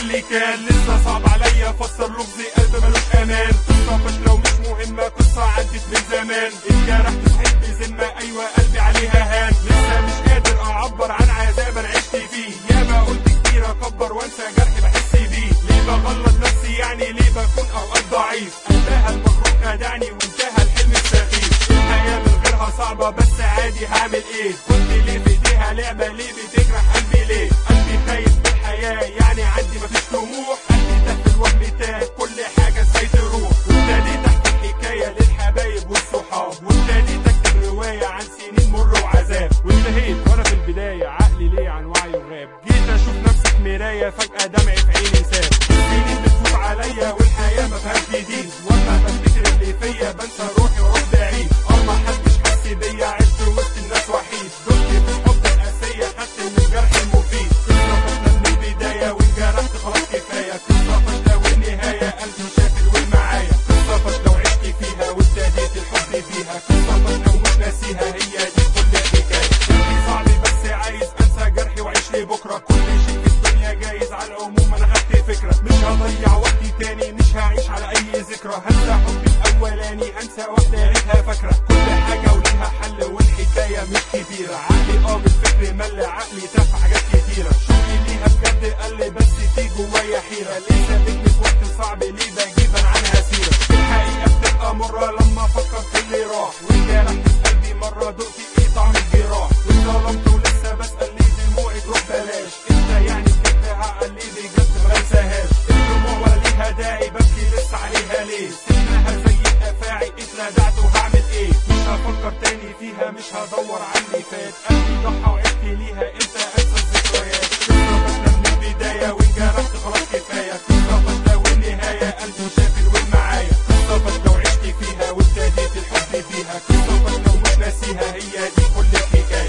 اللي كان لسه صعب عليا افسر لغزي قلب ملوش امان قصه فاشله ومش مهمه قصه عدت من زمان اتجرحت صحيت بذمه ايوه قلبي عليها هان لسه مش قادر اعبر عن عذاب انا عشت فيه ياما قلت كتير اكبر وانسى جرحي بحس بيه ليه بغلط نفسي يعني ليه بكون اوقات ضعيف قلبها المغرور خدعني وانتهى الحلم السخيف الحياه من غيرها صعبه بس عادي هعمل ايه كنت ليه في ايديها لعبه ليه بتجرح قلبي ليه قلبي خايف من الحياه يعني عندي مفيش طموح قلبي تحت الوهم تاه كل حاجه ازاي تروح وابتديت احكي حكايه للحبايب والصحاب وابتديت اكتب روايه عن سنين مر وعذاب وانتهيت وانا في البدايه عقلي ليه عن وعي وغاب جيت اشوف نفسي في مرايه فجاه دمعي في عيني ساب السنين بتفوت عليا والحياه ما فيهاش جديد واما بفتكر اللي فيا بنسى روحي واروح بعيد اه ما حدش حس بيا عشت وسط الناس وحيد دمت في الحب القاسيه خدت من الجرح المفيد قصه فاشله من البدايه وانجرحت خلاص كفايه قصه فاشله والنهايه قلبي شافل والمعايا قصه فاشله وعشت فيها وابتديت الحب فيها قصه فاشله ومش ناسيها هي دي كل الحكايه جرحي صعب بس عايز انسى جرحي واعيش لبكره كل شيء في الدنيا جايز على العموم انا خدت فكره مش هضيع وقتي تاني مش هعيش على اي ذكرى هنسى حبي الاولاني هنسى واحده يا ريتها فاكره كل حاجه وليها حل والحكايه مش كبيره عقلي اه من فكر مل عقلي تاه في حاجات كتيره شوقي ليها بجد قل بس في جوايا حيره ليه سابتني في وقت صعب ليه بجيب أنا عنها سيره الحقيقه بتبقى مره لما افكر في اللي راح وانجرحت في قلبي مره دقت ايه طعم الجراح واتظلمت ولسه بسال ليه دموعي تروح بلاش انت يعني بجد عقل ليه بجد ما انساهاش الدموع ولا ليها داعي ببكي لسه عليها ليه سنها زي الافاعي اتلدعت وهعمل ايه مش هفكر تاني فيها مش هدور على اللي فات قلبي ضحى وعشت ليها امتى انسى الذكريات قصه فاشله من البدايه وانجرحت خلاص كفايه قصه فاشله والنهايه قلبي شافل والمعايا قصه فاشله وعشت فيها وابتديت الحب فيها قصه فاشله ومش ناسيها هي دي كل الحكايه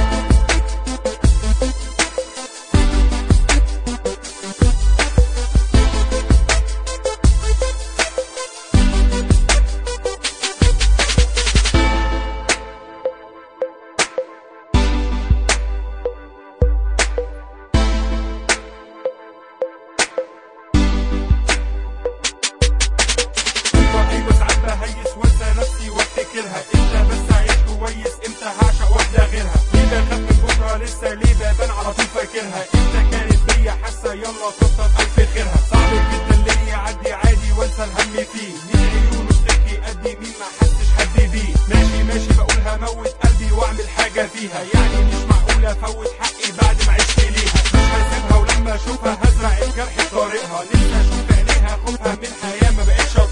ايوه ايوه ساعات بهيس وانسى نفسي وافتكرها امتى بس اعيش كويس امتى هعشق واحده غيرها ليه بخاف من بكره لسه ليه ببان على طول فاكرها امتى كانت بيا حاسه يلا كتر الف خيرها صعب جدا ليه يعدي عادي وانسى الهم فيه مين عيونه بتحكي قدي مين ما حسش حد بيه ماشي ماشي بقول هموت قلبي واعمل حاجه فيها يعني مش معقول افوت حقي بعد ما عشت ليها مش هسيبها ولما اشوفها هزرع الجرح في طريقها نفسي اشوف عينيها خوفها من الحياه ما بقتش